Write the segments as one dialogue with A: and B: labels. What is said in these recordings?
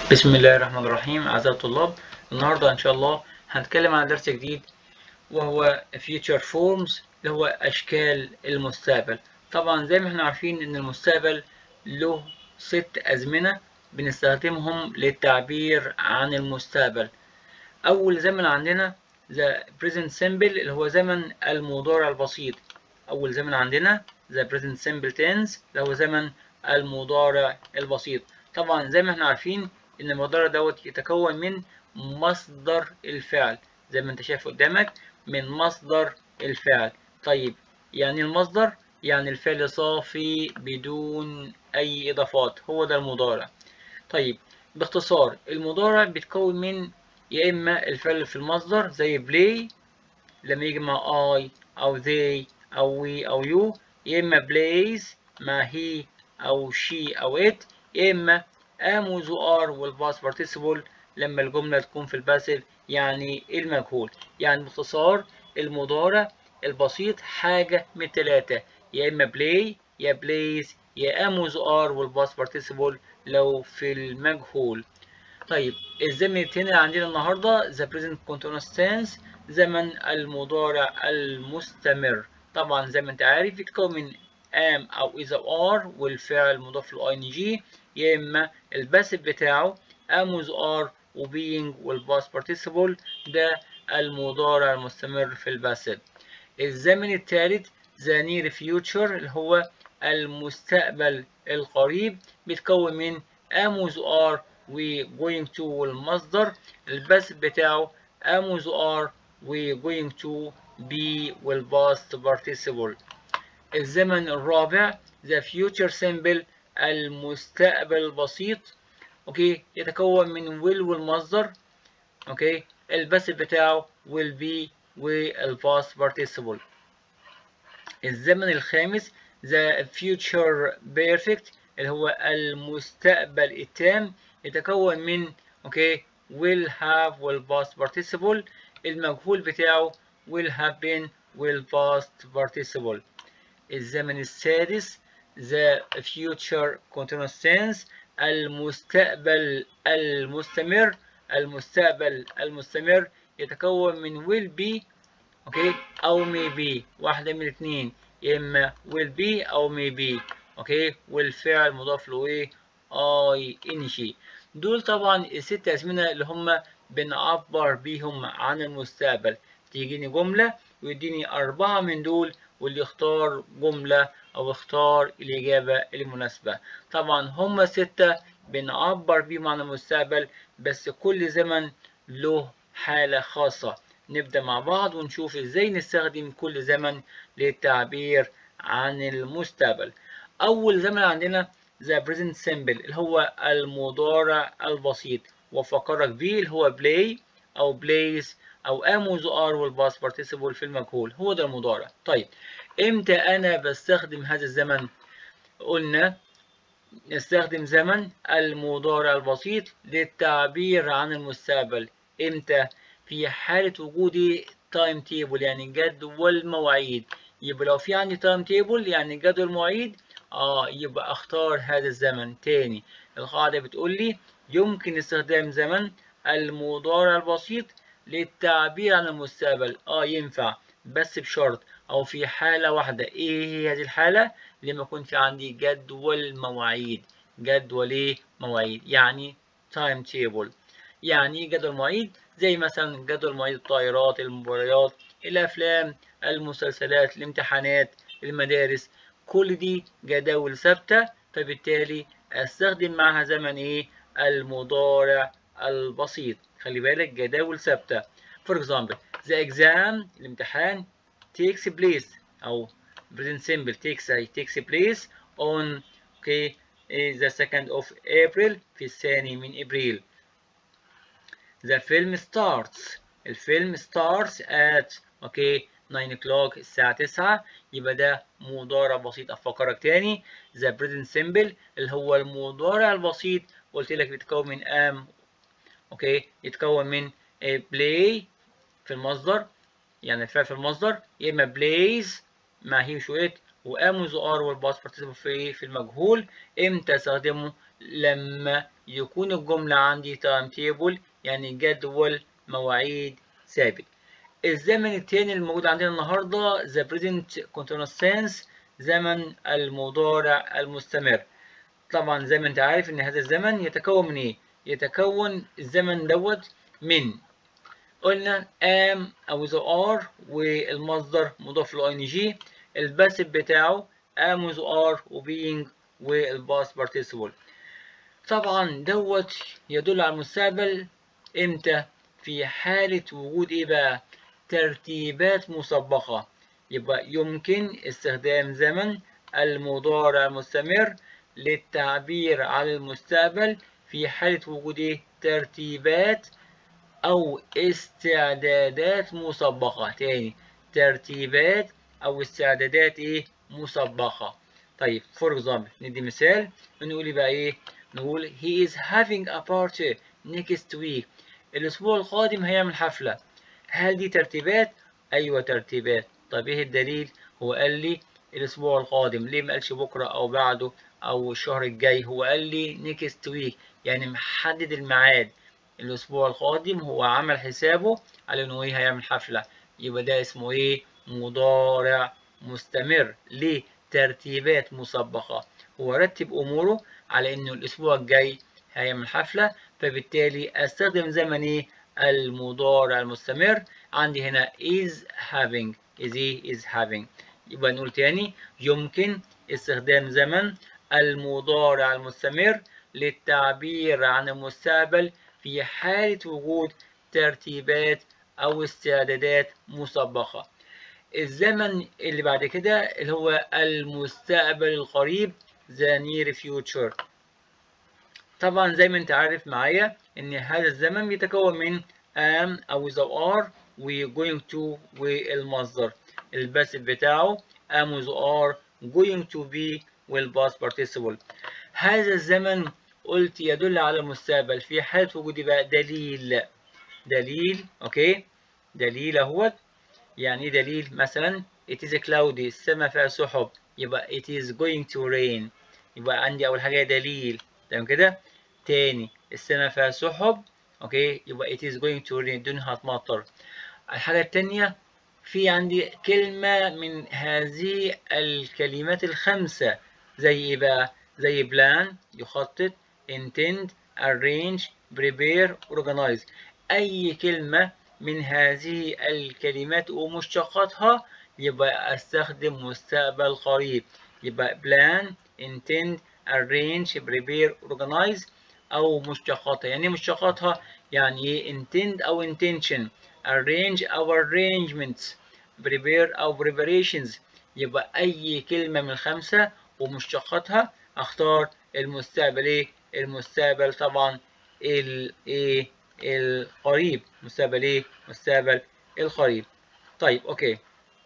A: بسم الله الرحمن الرحيم أعزائي الطلاب النهاردة إن شاء الله هنتكلم عن درس جديد وهو Future Forms اللي هو أشكال المستقبل طبعا زي ما احنا عارفين إن المستقبل له ست أزمنة بنستخدمهم للتعبير عن المستقبل أول زمن عندنا The Present Simple اللي هو زمن المضارع البسيط أول زمن عندنا The Present Simple Tense اللي هو زمن المضارع البسيط طبعا زي ما احنا عارفين ان المضارع دوت يتكون من مصدر الفعل زي ما انت شايف قدامك من مصدر الفعل طيب يعني المصدر يعني الفعل صافي بدون اي اضافات هو ده المضارع طيب باختصار المضارع بيتكون من يا اما الفعل في المصدر زي play لما يجي مع I او they او we او you يا اما plays مع he او she او it يا اما am و are والباست participle لما الجملة تكون في الباسيف يعني المجهول يعني باختصار المضارع البسيط حاجة من ثلاثة يا إما play يا plays يا am و are والباست participle لو في المجهول طيب الزمن التاني اللي عندنا النهاردة the present continuous tense زمن المضارع المستمر طبعا زي ما انت عارف يتكون من am أو is أو are والفعل مضاف ل ing يا إما الباسف بتاعه am with are و being والباست participle ده المضارع المستمر في الباسف الزمن الثالث the near future اللي هو المستقبل القريب بيتكون من am with are و going to والمصدر الباسف بتاعه am with are و going to be والباست participle الزمن الرابع the future simple المستقبل البسيط اوكي يتكون من will والمصدر اوكي الباسف بتاعه will be والباست participle الزمن الخامس the future perfect اللي هو المستقبل التام يتكون من اوكي will have والباست participle المجهول بتاعه will have been والباست participle الزمن السادس the future continuous tense المستقبل المستمر المستقبل المستمر يتكون من will be اوكي او may be واحدة من الاثنين يا اما will be او may be اوكي والفعل مضاف له ايه اي ان جي دول طبعا الست ازمنة اللي هم بنعبر بيهم عن المستقبل تيجيني جملة ويديني أربعة من دول واللي يختار جملة أو اختار الإجابة المناسبة طبعا هما ستة بنعبر بيهم عن المستقبل بس كل زمن له حالة خاصة نبدأ مع بعض ونشوف إزاي نستخدم كل زمن للتعبير عن المستقبل أول زمن عندنا the present simple اللي هو المضارع البسيط وفكرك بيه اللي هو play أو plays أو am و are والباست participle في المجهول هو ده المضارع طيب امتى انا بستخدم هذا الزمن قلنا نستخدم زمن المضارع البسيط للتعبير عن المستقبل امتى في حالة وجود تايم تيبل يعني جدول مواعيد يبقى لو في عندي تايم تيبل يعني جدول مواعيد اه يبقى اختار هذا الزمن تاني القاعدة بتقول لي يمكن استخدام زمن المضارع البسيط للتعبير عن المستقبل اه ينفع بس بشرط او في حالة واحدة ايه هي هذه الحالة لما يكون في عندي جدول مواعيد جدول ايه مواعيد يعني تايم تيبل يعني جدول مواعيد زي مثلا جدول مواعيد الطائرات المباريات الافلام المسلسلات الامتحانات المدارس كل دي جداول ثابتة فبالتالي استخدم معها زمن ايه المضارع البسيط خلي بالك جداول ثابتة for example the exam الامتحان takes place أو present simple takes takes place on okay the second of April في الثاني من إبريل the film starts الفيلم starts at okay 9 o'clock الساعة 9 يبقى ده مضارع بسيط أفكرك تاني the present simple اللي هو المضارع البسيط قلت لك بيتكون من am اوكي يتكون من play في المصدر يعني الفعل في المصدر يا اما plays مع هي وشويت وام وز ار والباست بارتيسيبل في في المجهول امتى استخدمه لما يكون الجملة عندي تايم تيبل يعني جدول مواعيد ثابت الزمن التاني الموجود عندنا النهاردة the present continuous tense زمن المضارع المستمر طبعا زي ما انت عارف ان هذا الزمن يتكون من ايه يتكون الزمن دوت من قلنا am او the are والمصدر مضاف له ing الباسف بتاعه am with are و being والباس participle طبعا دوت يدل على المستقبل امتى في حالة وجود ايه بقى ترتيبات مسبقة يبقى يمكن استخدام زمن المضارع المستمر للتعبير عن المستقبل في حالة وجود ايه ترتيبات أو استعدادات مسبقة تاني ترتيبات أو استعدادات ايه مسبقة طيب فور example ندي مثال نقول بقى ايه نقول he is having a party next week الأسبوع القادم هيعمل حفلة هل دي ترتيبات؟ أيوة ترتيبات طب إيه الدليل؟ هو قال لي الأسبوع القادم ليه ما قالش بكرة أو بعده أو الشهر الجاي هو قال لي next week يعني محدد الميعاد الأسبوع القادم هو عمل حسابه على إنه إيه هيعمل حفلة يبقى ده اسمه إيه؟ مضارع مستمر ليه؟ ترتيبات مسبقة هو رتب أموره على إنه الأسبوع الجاي هيعمل حفلة فبالتالي أستخدم زمن إيه؟ المضارع المستمر عندي هنا is having is إيه؟ is having يبقى نقول تاني يمكن استخدام زمن المضارع المستمر للتعبير عن المستقبل في حالة وجود ترتيبات أو استعدادات مسبقة الزمن اللي بعد كده اللي هو المستقبل القريب the near future طبعا زي ما انت عارف معايا ان هذا الزمن بيتكون من am او the are و going to والمصدر الباسف بتاعه am with are going to be والباست participle هذا الزمن قلت يدل على المستقبل في حالة وجود بقى دليل دليل اوكي دليل اهوت يعني ايه دليل مثلا it is cloudy السماء فيها سحب يبقى it is going to rain يبقى عندي اول حاجة دليل تمام كده تاني السماء فيها سحب اوكي يبقى it is going to rain الدنيا هتمطر الحاجة التانية في عندي كلمة من هذه الكلمات الخمسة زي ايه بقى زي plan يخطط intend arrange prepare organize اي كلمة من هذه الكلمات ومشتقاتها يبقى استخدم مستقبل قريب يبقى plan intend arrange prepare organize او مشتقاتها يعني مشتقاتها يعني ايه intend او intention arrange او arrangements prepare او preparations يبقى اي كلمة من الخمسة ومشتقاتها اختار المستقبل ايه المستقبل طبعا الايه القريب مستقبل ايه مستقبل القريب طيب اوكي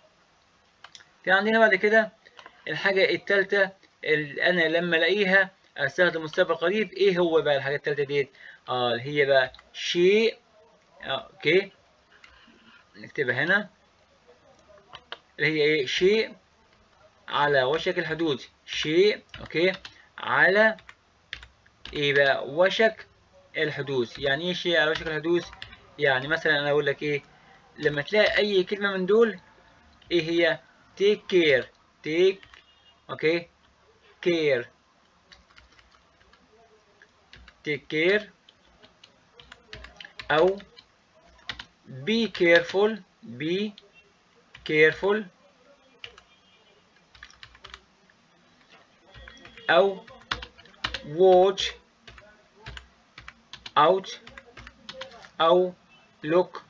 A: في عندنا بعد كده الحاجة التالتة اللي انا لما الاقيها استخدم مستقبل قريب ايه هو بقى الحاجة التالتة ديت اه اللي هي بقى شيء آه اوكي نكتبها هنا اللي هي ايه شيء على وشك الحدوث شيء اوكي على ايه بقى وشك الحدوث يعني ايه شيء على وشك الحدوث يعني مثلا انا اقول لك ايه لما تلاقي اي كلمه من دول ايه هي take care take اوكي care take care او be careful be careful أو watch out أو look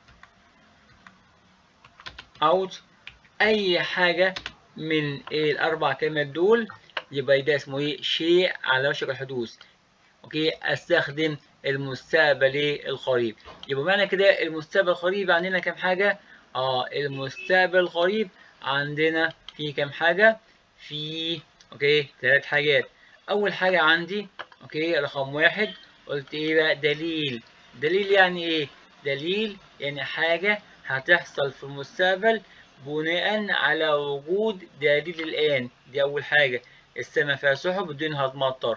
A: out أي حاجة من الأربع كلمات دول يبقى ده اسمه إيه شيء على وشك الحدوث أوكي أستخدم المستقبل القريب يبقى معنى كده المستقبل القريب عندنا كام حاجة؟ آه المستقبل القريب عندنا في كام حاجة؟ في اوكي ثلاث حاجات اول حاجه عندي اوكي رقم واحد قلت ايه بقى دليل دليل يعني ايه دليل يعني حاجه هتحصل في المستقبل بناء على وجود دليل الان دي اول حاجه السماء فيها سحب والدنيا هتمطر he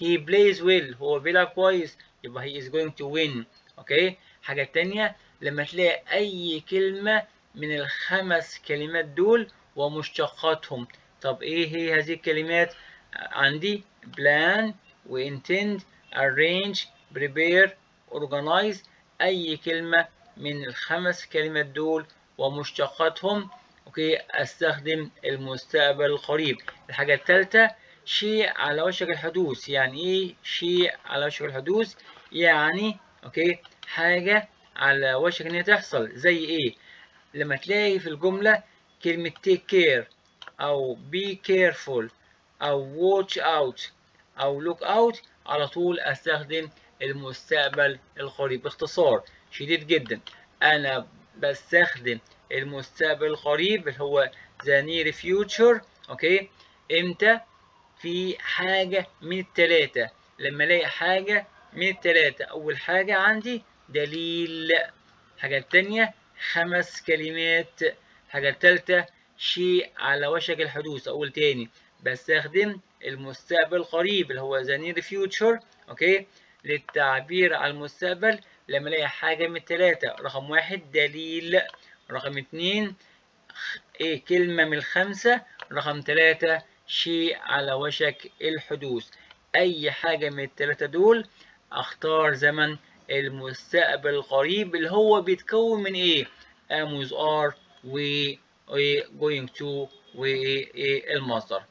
A: he plays well هو بيلعب كويس يبقى he is going to win اوكي حاجة تانية لما تلاقي أي كلمة من الخمس كلمات دول ومشتقاتهم طب إيه هي هذه الكلمات عندي plan و intend arrange prepare organize أي كلمة من الخمس كلمات دول ومشتقاتهم اوكي استخدم المستقبل القريب الحاجة الثالثة شيء على وشك الحدوث يعني ايه شيء على وشك الحدوث يعني اوكي حاجة على وشك ان هي تحصل زي ايه لما تلاقي في الجملة كلمة take care او be careful او watch out او look out على طول استخدم المستقبل القريب باختصار شديد جدا انا بستخدم المستقبل القريب اللي هو the near future اوكي امتى في حاجة من التلاتة لما الاقي حاجة من التلاتة اول حاجة عندي دليل حاجة التانية خمس كلمات حاجة التالتة شيء على وشك الحدوث اقول تاني بستخدم المستقبل القريب اللي هو the near future اوكي للتعبير عن المستقبل لما الاقي حاجة من التلاتة رقم واحد دليل رقم اتنين ايه كلمة من الخمسة رقم تلاتة شيء على وشك الحدوث اي حاجة من التلاتة دول اختار زمن المستقبل القريب اللي هو بيتكون من ايه am with are و going to والمصدر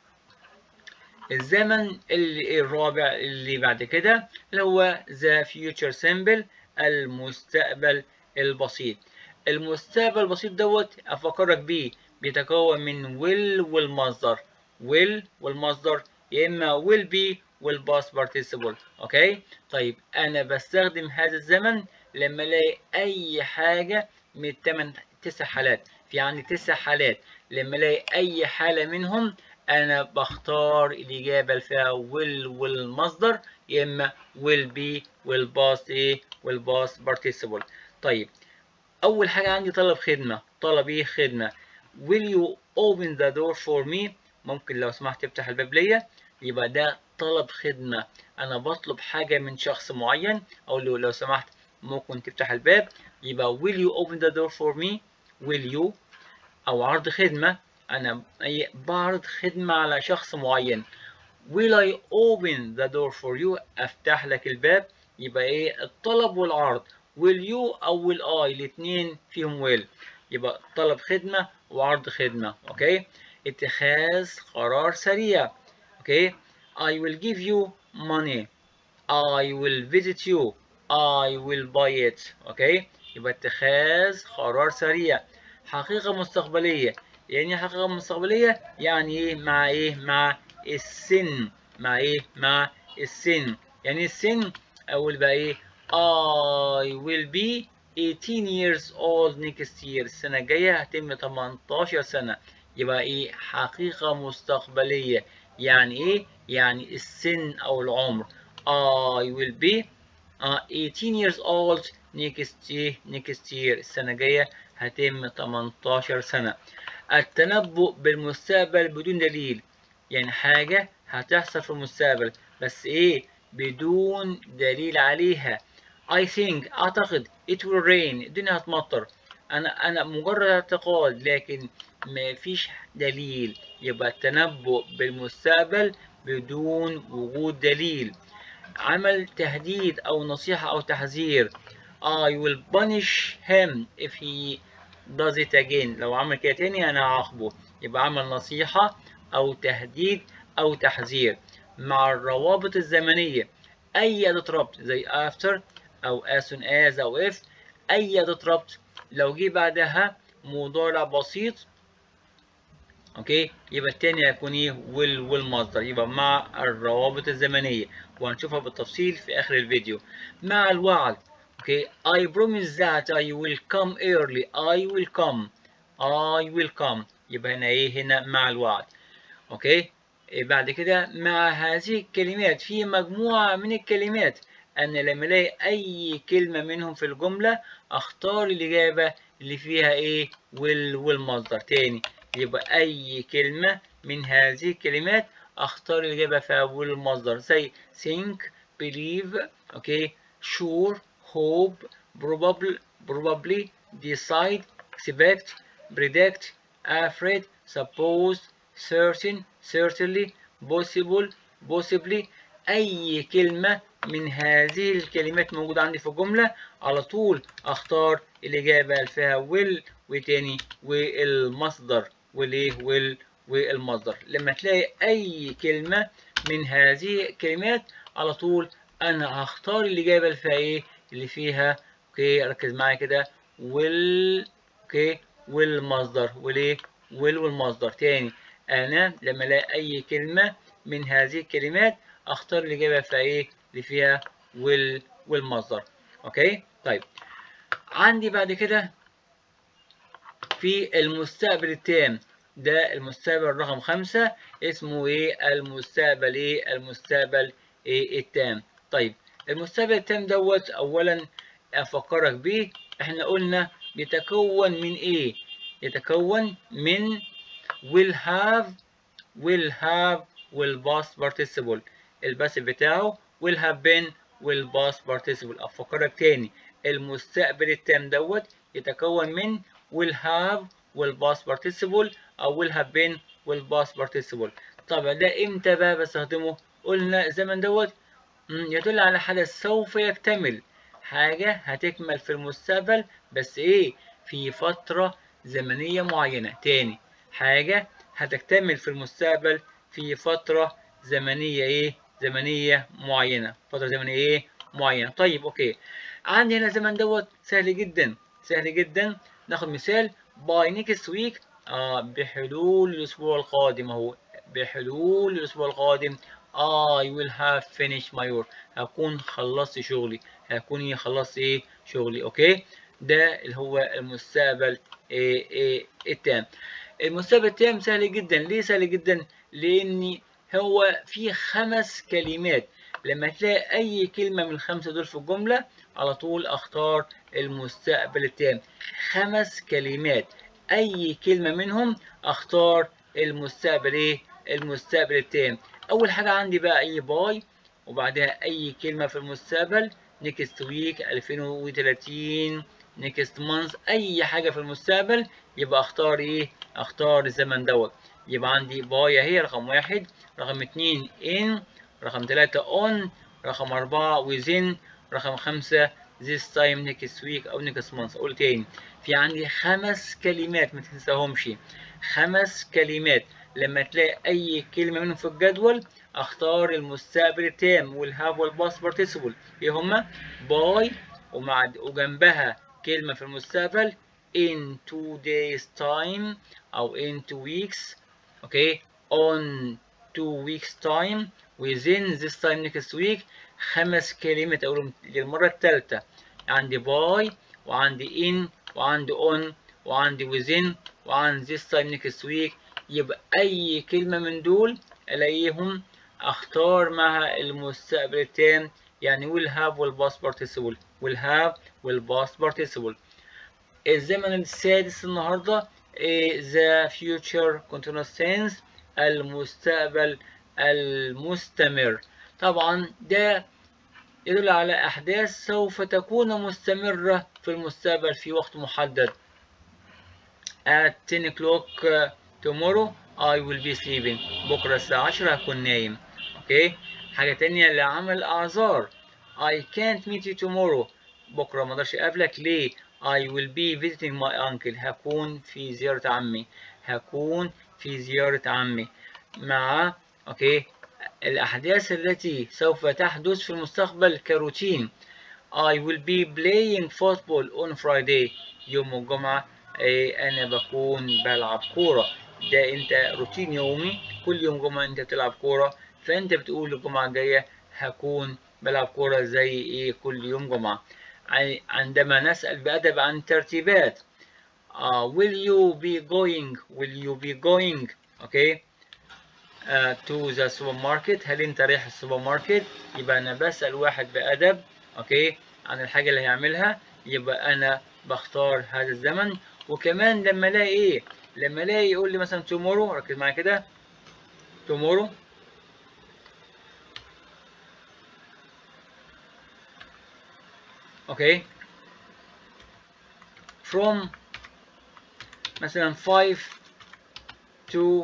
A: الزمن اللي الرابع اللي بعد كده اللي هو the future simple المستقبل البسيط المستقبل البسيط دوت افكرك بيه بيتكون من will والمصدر will والمصدر يا اما will be والباست participle اوكي طيب انا بستخدم هذا الزمن لما الاقي اي حاجه من الثمان تسع حالات في عندي تسع حالات لما الاقي اي حاله منهم انا بختار الاجابه اللي فيها will والمصدر يا اما will be والباست ايه والباست participle طيب اول حاجه عندي طلب خدمه طلب ايه خدمه will you open the door for me ممكن لو سمحت تفتح الباب ليا يبقى ده طلب خدمه انا بطلب حاجه من شخص معين اقول له لو سمحت ممكن تفتح الباب يبقى will you open the door for me will you او عرض خدمه انا بعرض خدمه على شخص معين will I open the door for you افتح لك الباب يبقى ايه الطلب والعرض will you او will I الاثنين فيهم will يبقى طلب خدمة وعرض خدمة اوكي اتخاذ قرار سريع اوكي I will give you money I will visit you I will buy it اوكي يبقى اتخاذ قرار سريع حقيقة مستقبلية يعني حقيقة مستقبلية يعني ايه مع ايه مع السن مع ايه مع السن يعني السن اقول بقى ايه I will be 18 years old next year السنة الجاية هتم 18 سنة يبقى ايه حقيقة مستقبلية يعني ايه يعني السن او العمر I will be uh, 18 years old next year next year السنة الجاية هتم 18 سنة التنبؤ بالمستقبل بدون دليل يعني حاجة هتحصل في المستقبل بس ايه بدون دليل عليها I think أعتقد it will rain الدنيا هتمطر أنا أنا مجرد اعتقاد لكن ما فيش دليل يبقى التنبؤ بالمستقبل بدون وجود دليل عمل تهديد أو نصيحة أو تحذير I will punish him if he does it again لو عمل كده تاني أنا هعاقبه يبقى عمل نصيحة أو تهديد أو تحذير مع الروابط الزمنية أي أداة ربط زي after أو as soon as أو if أي أداة ربط لو جه بعدها مضارع بسيط اوكي يبقى التاني هيكون ايه will والمصدر يبقى مع الروابط الزمنية وهنشوفها بالتفصيل في آخر الفيديو مع الوعد اوكي I promise that I will come early I will come I will come يبقى هنا ايه هنا مع الوعد اوكي إيه بعد كده مع هذه الكلمات في مجموعة من الكلمات أنا لما ألاقي أي كلمة منهم في الجملة أختار الإجابة اللي فيها إيه will والمصدر تاني يبقى أي كلمة من هذه الكلمات اختار الاجابه في اول المصدر زي think believe اوكي sure hope probably probably decide expect predict afraid suppose certain certainly possible possibly اي كلمه من هذه الكلمات موجودة عندي في الجملة على طول أختار الإجابة اللي فيها will وتاني والمصدر والإيه will والمصدر لما تلاقي أي كلمة من هذه الكلمات على طول أنا هختار الإجابة اللي فيها إيه اللي فيها أوكي ركز معايا كده will أوكي والمصدر والإيه will والمصدر تاني أنا لما ألاقي أي كلمة من هذه الكلمات أختار الإجابة فيها إيه اللي فيها وال والمصدر اوكي طيب عندي بعد كده في المستقبل التام ده المستقبل رقم خمسة اسمه ايه المستقبل ايه المستقبل ايه التام طيب المستقبل التام دوت اولا افكرك بيه احنا قلنا بيتكون من ايه يتكون من will have will have will past participle الباسف بتاعه will have been will past participle أفكرك تاني المستقبل التام دوت يتكون من will have will past participle أو will have been will past participle طبعا ده إمتى بقى بستخدمه؟ قلنا الزمن دوت يدل على حدث سوف يكتمل حاجة هتكمل في المستقبل بس إيه؟ في فترة زمنية معينة تاني حاجة هتكتمل في المستقبل في فترة زمنية إيه؟ زمنية معينة فترة زمنية ايه معينة طيب اوكي عندي هنا الزمن دوت سهل جدا سهل جدا ناخد مثال باي نيكست ويك آه بحلول الاسبوع القادم اهو بحلول الاسبوع القادم I will have finished my work هكون خلصت شغلي هكون ايه خلصت ايه شغلي اوكي ده اللي هو المستقبل إيه إيه التام المستقبل التام سهل جدا ليه سهل جدا لاني هو في خمس كلمات لما تلاقي أي كلمة من الخمسة دول في الجملة على طول أختار المستقبل التام خمس كلمات أي كلمة منهم أختار المستقبل إيه؟ المستقبل التام أول حاجة عندي بقى أي باي وبعدها أي كلمة في المستقبل next week 2030 next month أي حاجة في المستقبل يبقى أختار إيه؟ أختار الزمن دوت يبقى عندي باي اهي رقم واحد رقم اتنين in رقم تلاتة on رقم أربعة within رقم خمسة this time next week أو next month أقول تاني في عندي خمس كلمات ما تنساهمش خمس كلمات لما تلاقي أي كلمة منهم في الجدول أختار المستقبل التام والهاف والباست participle إيه هما؟ باي ومع وجنبها كلمة في المستقبل in two days time أو in two weeks okay on two weeks time within this time next week خمس كلمات أقولهم للمرة الثالثة عندي باي وعندي in وعندي on وعندي within وعندي this time next week يبقى أي كلمة من دول ألاقيهم أختار معها المستقبل التام يعني will have will past participle will have will past participle الزمن السادس النهارده the future continuous tense المستقبل المستمر طبعا ده يدل على أحداث سوف تكون مستمرة في المستقبل في وقت محدد at 10 o'clock tomorrow I will be sleeping بكرة الساعة 10 هكون نايم اوكي حاجة تانية لعمل أعذار I can't meet you tomorrow بكرة ما اقدرش اقابلك ليه I will be visiting my uncle هكون في زيارة عمي هكون في زيارة عمي مع اوكي الأحداث التي سوف تحدث في المستقبل كروتين I will be playing football on Friday يوم الجمعة إيه أنا بكون بلعب كورة ده أنت روتين يومي كل يوم جمعة أنت بتلعب كورة فأنت بتقول الجمعة الجاية هكون بلعب كورة زي إيه كل يوم جمعة عندما نسأل بأدب عن ترتيبات uh, will you be going will you be going okay uh, to the supermarket هل انت رايح السوبر ماركت يبقى انا بسأل واحد بأدب اوكي عن الحاجة اللي هيعملها يبقى انا بختار هذا الزمن وكمان لما الاقي ايه لما الاقي يقول لي مثلا tomorrow ركز معايا كده tomorrow اوكي from مثلا 5 to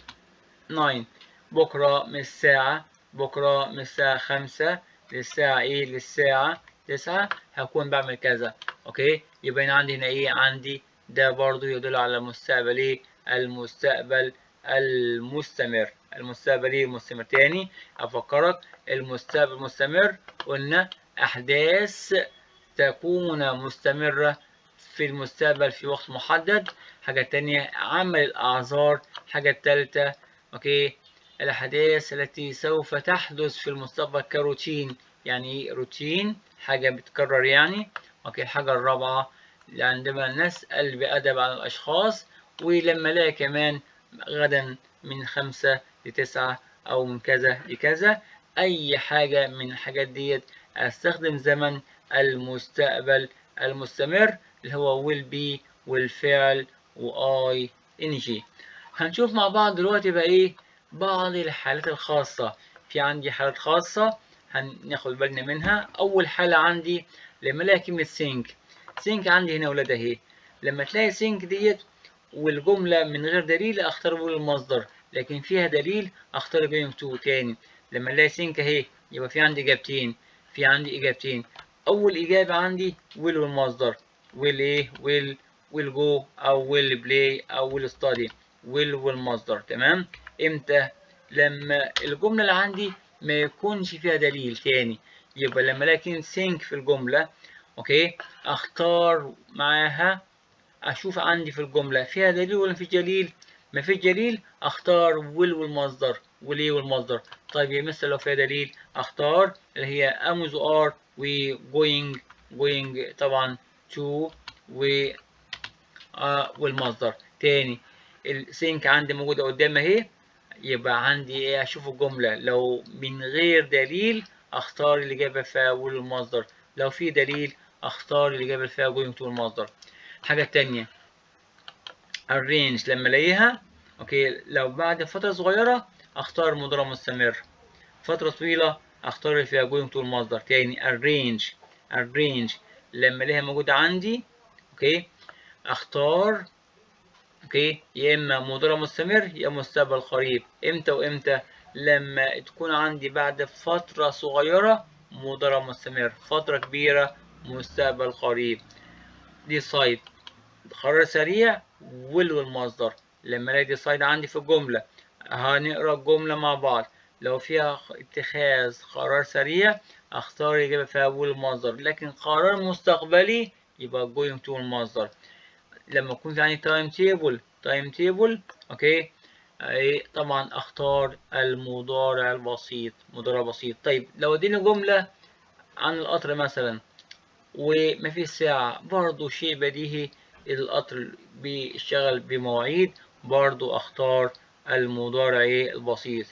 A: 9 بكرة من الساعة بكرة من الساعة 5 للساعة ايه للساعة 9 هكون بعمل كذا اوكي يبقى هنا عندي هنا ايه عندي ده برضو يدل على المستقبل ايه المستقبل المستمر المستقبل ايه مستمر تاني افكرك المستقبل مستمر قلنا احداث تكون مستمرة في المستقبل في وقت محدد حاجة تانية عمل الأعذار حاجة تالتة أوكي الأحداث التي سوف تحدث في المستقبل كروتين يعني روتين حاجة بتكرر يعني أوكي الحاجة الرابعة عندما نسأل بأدب عن الأشخاص ولما الاقي كمان غدا من خمسة لتسعة أو من كذا لكذا أي حاجة من الحاجات ديت أستخدم زمن المستقبل المستمر اللي هو will be والفعل و I N G هنشوف مع بعض دلوقتي بقى إيه بعض الحالات الخاصة في عندي حالات خاصة هناخد بالنا منها أول حالة عندي لما ألاقي كلمة سينك سينك عندي هنا ولاد أهي لما تلاقي سينك ديت والجملة من غير دليل أختار بول المصدر لكن فيها دليل أختار بين تو تاني لما ألاقي سينك أهي يبقى في عندي إجابتين في عندي إجابتين أول إجابة عندي ويل والمصدر ويل إيه ويل ويل جو أو ويل بلاي أو ويل ستادي ويل والمصدر تمام إمتى لما الجملة اللي عندي ما يكونش فيها دليل تاني يبقى لما ألاقي كلمة سينك في الجملة أوكي أختار معاها أشوف عندي في الجملة فيها دليل ولا مفيش دليل ما فيش دليل أختار ويل والمصدر وليه والمصدر طيب يا مستر لو فيها دليل أختار اللي هي أمز ار و going going طبعا to و آه والمصدر تاني السينك عندي موجودة قدام اهي يبقى عندي ايه اشوف الجملة لو من غير دليل اختار الإجابة فيها will والمصدر لو في دليل اختار الإجابة فيها going to والمصدر حاجة تانية arrange لما الاقيها اوكي لو بعد فترة صغيرة اختار مضارع مستمر فترة طويلة اختار اللي فيها going to المصدر تاني arrange arrange لما الاقيها موجودة عندي اوكي اختار اوكي يا اما مضارع مستمر يا مستقبل قريب امتى وامتى لما تكون عندي بعد فترة صغيرة مضارع مستمر فترة كبيرة مستقبل قريب decide قرار سريع will والمصدر لما الاقي decide عندي في الجملة هنقرا الجملة مع بعض لو فيها اتخاذ قرار سريع اختار الإجابة فيها will المصدر لكن قرار مستقبلي يبقى going to المصدر لما يكون في عندي تايم تيبل تايم تيبل اوكي ايه طبعا اختار المضارع البسيط مضارع بسيط طيب لو اديني جملة عن القطر مثلا ومفيش ساعة برضو شيء بديهي القطر بيشتغل بمواعيد برضو اختار المضارع ايه البسيط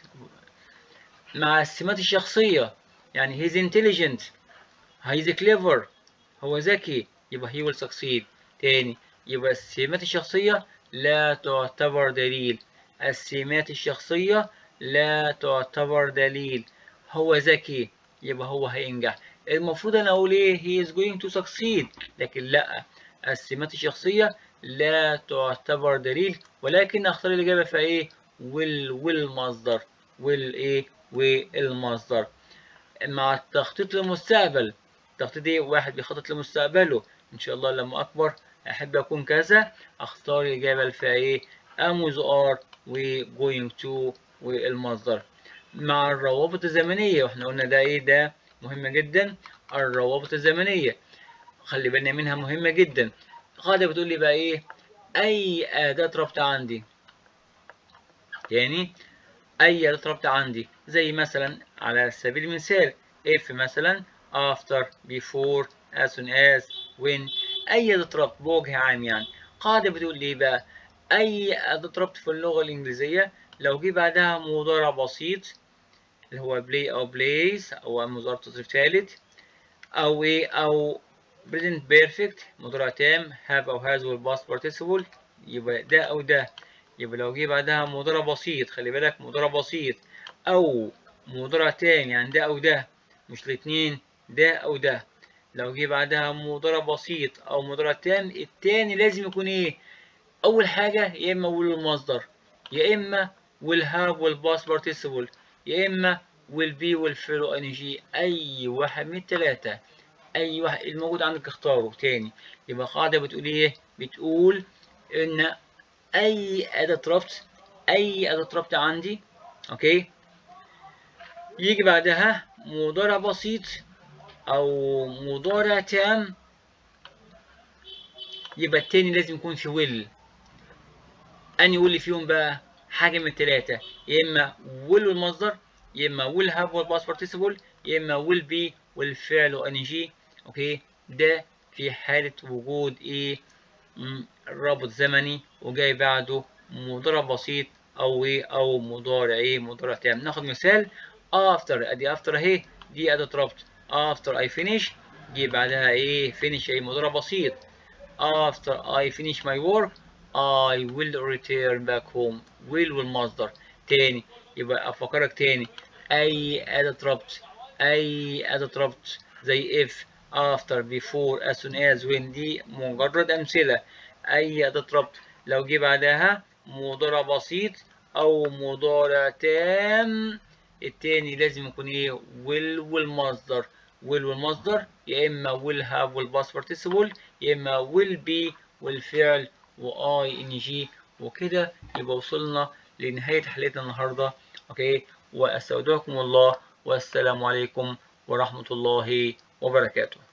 A: مع السمات الشخصية يعني he's intelligent he's clever هو ذكي يبقى he will succeed تاني يبقى السمات الشخصية لا تعتبر دليل السمات الشخصية لا تعتبر دليل هو ذكي يبقى هو هينجح المفروض انا اقول ايه he is going to succeed لكن لا السمات الشخصية لا تعتبر دليل ولكن اختار الاجابة في ايه will والمصدر will ايه والمصدر مع التخطيط للمستقبل التخطيط ايه واحد بيخطط لمستقبله ان شاء الله لما اكبر احب اكون كذا اختار الاجابة اللي فيها ايه am with are و going to والمصدر مع الروابط الزمنية واحنا قلنا ده ايه ده مهم جدا الروابط الزمنية خلي بالنا منها مهمة جدا قاعدة بتقول لي بقى ايه اي اداة ربط عندي يعني اي اداة ربط عندي زي مثلا على سبيل المثال if مثلا after before as soon as when اي اداة ربط بوجه عام يعني قاعدة بتقول لي بقى اي اداة ربط في اللغة الانجليزية لو جه بعدها مضارع بسيط اللي هو play او plays او مضارع تصريف ثالث او ايه او present perfect مضارع تام have او has والpast participle يبقى ده او ده يبقى لو جه بعدها مضارع بسيط خلي بالك مضارع بسيط او مضارع تام يعني ده او ده مش الاتنين ده او ده لو جه بعدها مضارع بسيط او مضارع تام التاني لازم يكون ايه اول حاجه يا اما will المصدر يا اما will have والباس participle يا اما will be والفعل ان جي اي واحد من الثلاثه اي واحد الموجود عندك اختاره تاني يبقى قاعده بتقول ايه بتقول ان اي اداه ربط اي اداه ربط عندي اوكي يجي بعدها مضارع بسيط او مضارع تام يبقى التاني لازم يكون في will اني will فيهم بقى حاجه من الثلاثه يا اما will والمصدر يا اما will have والباس participle يا اما will be والفعل ان جي اوكي ده في حاله وجود ايه رابط زمني وجاي بعده مضارع بسيط او ايه او مضارع ايه مضارع تام ناخد مثال after ادي after اهي دي اداه ربط after I finish دي بعدها ايه finish ايه مضارع بسيط after I finish my work I will return back home will والمصدر تاني يبقى افكرك تاني اي اداه ربط اي اداه ربط زي if after before as soon as when دي مجرد امثله اي اداه ربط لو جه بعدها مضارع بسيط او مضارع تام التاني لازم يكون ايه will والمصدر will والمصدر يا اما will have والباس participle يا اما will be والفعل و I N G وكده يبقى وصلنا لنهاية حلقتنا النهاردة اوكي واستودعكم الله والسلام عليكم ورحمة الله وبركاته